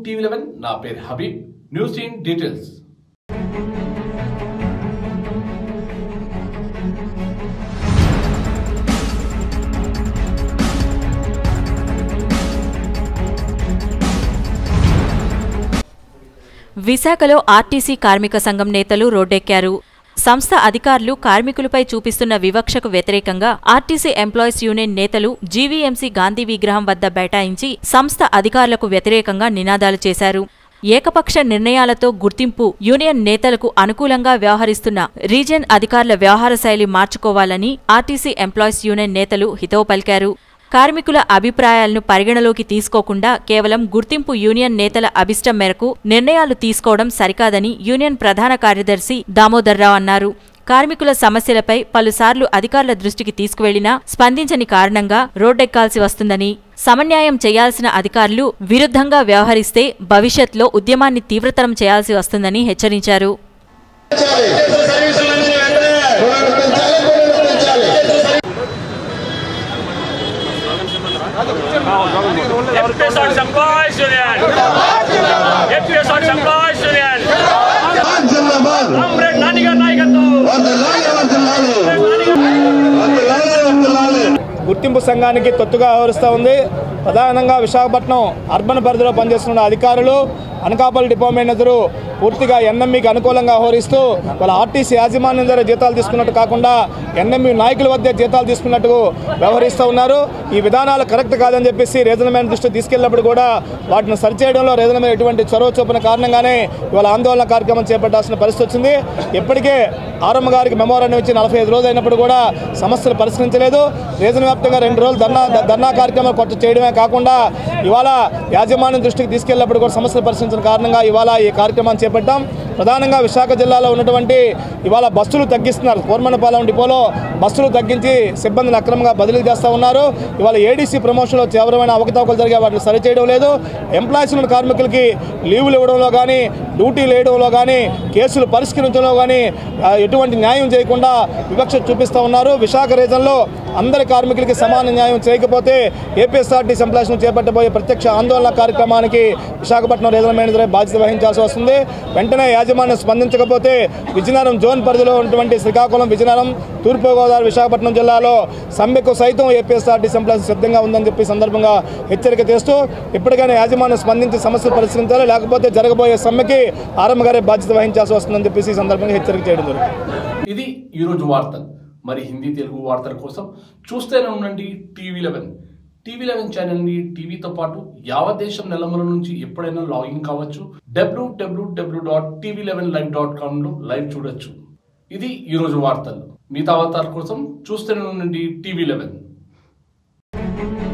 TV eleven నా పేరు Habib news in details విశాఖలో ఆర్టీసీ కార్మిక సంఘం నేతలు రోడ్డెక్కారు సంస్థ అధికారులు కార్మికులపై చూపిస్తున్న వివక్షకు వ్యతిరేకంగా ఆర్టీసీ ఎంప్లాయీస్ యూనియన్ నేతలు జీవీఎంసీ గాంధీ విగ్రహం వద్ద బైఠాయించి సంస్థ అధికారులకు వ్యతిరేకంగా నినాదాలు చేశారు ఏకపక్ష నిర్ణయాలతో గుర్తింపు యూనియన్ నేతలకు అనుకూలంగా వ్యవహరిస్తున్న రీజియన్ అధికారుల వ్యవహార శైలి మార్చుకోవాలని ఆర్టీసీ ఎంప్లాయీస్ యూనియన్ నేతలు హితవు పలికారు కార్మికుల అభిప్రాయాలను పరిగణలోకి తీసుకోకుండా కేవలం గుర్తింపు యూనియన్ నేతల అభిష్టం మేరకు నిర్ణయాలు తీసుకోవడం సరికాదని యూనియన్ ప్రధాన కార్యదర్శి దామోదర్రావు అన్నారు కార్మికుల సమస్యలపై పలుసార్లు అధికారుల దృష్టికి తీసుకువెళ్లినా స్పందించని కారణంగా రోడ్డెక్కాల్సి వస్తుందని సమన్యాయం చేయాల్సిన అధికారులు విరుద్ధంగా వ్యవహరిస్తే భవిష్యత్లో ఉద్యమాన్ని తీవ్రతరం చేయాల్సి వస్తుందని హెచ్చరించారు సర్వీసులన్నీ వెంటనే పునరుద్ధరించాలి పునరుద్ధరించాలి FPSR Employees Union. FPSR Employees Union. జిందాబాద్ కామ్రేడ్ నానిగారి నాయకత్వం వర్ధిల్లాలి వర్ధిల్లాలి వర్ధిల్లాలి వర్ధిల్లాలి గుర్తింపు సంఘానికి తొత్తుగా వ్యవహరిస్తూ ఉంది ప్రధానంగా విశాఖపట్నం అర్బన్ పరిధిలో పనిచేస్తున్న అధికారులు అనకాపల్లి డిపార్ట్మెంట్ ఎదురు పూర్తిగా ఎన్ఎంఈకి అనుకూలంగా వ్యవహరిస్తూ వాళ్ళ ఆర్టీసీ యాజమాన్యం ద్వారా జీతాలు తీసుకున్నట్టు కాకుండా ఎన్ఎంఈ నాయకుల వద్ద జీతాలు తీసుకున్నట్టు వ్యవహరిస్తూ ఉన్నారు ఈ విధానాలు కరెక్ట్ కాదని చెప్పేసి రీజనల్ దృష్టి తీసుకెళ్లినప్పుడు కూడా వాటిని సరిచేయడంలో రీజనల్ ఎటువంటి చొరవ చూపిన కారణంగానే ఇవాళ ఆందోళన కార్యక్రమం చేపట్టాల్సిన పరిస్థితి వచ్చింది ఇప్పటికే ఆరమ్మ గారికి మెమోరాండం ఇచ్చి నలభై ఐదు రోజులు అయినప్పుడు కూడా సమస్యలు పరిష్కరించలేదు రీజన్ వ్యాప్తంగా రెండు రోజులు ధర్నా ధర్నా కార్యక్రమాలు కొత్త చేయడమే కాకుండా ఇవాళ యాజమాన్యం దృష్టికి తీసుకెళ్ళినప్పుడు కూడా సమస్యలు పరిష్కరించిన కారణంగా ఇవాళ ఈ కార్యక్రమాన్ని చేపట్టాం ప్రధానంగా విశాఖ జిల్లాలో ఉన్నటువంటి ఇవాళ బస్సులు తగ్గిస్తున్నారు కోర్మనపాలెం డిపోలో బస్సులు తగ్గించి సిబ్బందిని అక్రమంగా బదిలీ చేస్తూ ఉన్నారు ఇవాళ ఏడీసీ ప్రమోషన్లో తీవ్రమైన అవకతవకలు జరిగే వాటిని సరిచేయడం లేదు ఎంప్లాయీస్ ఉన్న కార్మికులకి లీవులు ఇవ్వడంలో కానీ డ్యూటీలు వేయడంలో కానీ కేసులు పరిష్కరించడంలో కానీ ఆ, ఎటువంటి న్యాయం చేయకుండా వివక్ష చూపిస్తూ ఉన్నారు విశాఖ రీజన్లో అందరి కార్మికులకి సమాన న్యాయం చేయకపోతే ఏపీఎస్ఆర్టీసీ ఎంప్లాయీస్ను చేపట్టబోయే ప్రత్యక్ష ఆందోళన కార్యక్రమానికి విశాఖపట్నం రీజనల్ మేనేజర్ బాధ్యత వహించాల్సి వస్తుంది వెంటనే యాజమాన్యం స్పందించకపోతే విజయనగరం జోన్ పరిధిలో ఉన్నటువంటి శ్రీకాకుళం విజయనగరం తూర్పుగోదావరి విశాఖపట్నం జిల్లాలో సమ్మెకు సైతం ఏపీఎస్ఆర్టీసీ ఎంప్లాయీస్ సిద్ధంగా ఉందని చెప్పి సందర్భంగా హెచ్చరిక చేస్తూ ఇప్పటికైనా యాజమాన్యం స్పందించి సమస్యలు పరిష్కరించాలి లేకపోతే జరగబోయే సమ్మెకి ఆరంభ గారే బాధ్యత వహించాల్సి వస్తుందని చెప్పేసి ఈ సందర్భంగా హెచ్చరిక చేయడం జరుగుతుంది ఇది ఈరోజు వార్తలు మరి హిందీ తెలుగు వార్తల కోసం చూస్తూనే ఉండండి టీవీ లెవెన్ టీవీ లెవెన్ ఛానల్ని టీవీతో పాటు యావత్ దేశం నెలమల నుంచి ఎప్పుడైనా లాగిన్ కావచ్చు డబ్ల్యూడబ్ల్యూడబ్ల్యూ dot TV eleven live dot కామ్లో లైవ్ చూడొచ్చు ఇది ఈరోజు వార్తలు మిగతా వార్తల కోసం చూస్తూనే ఉండండి టీవీ లెవెన్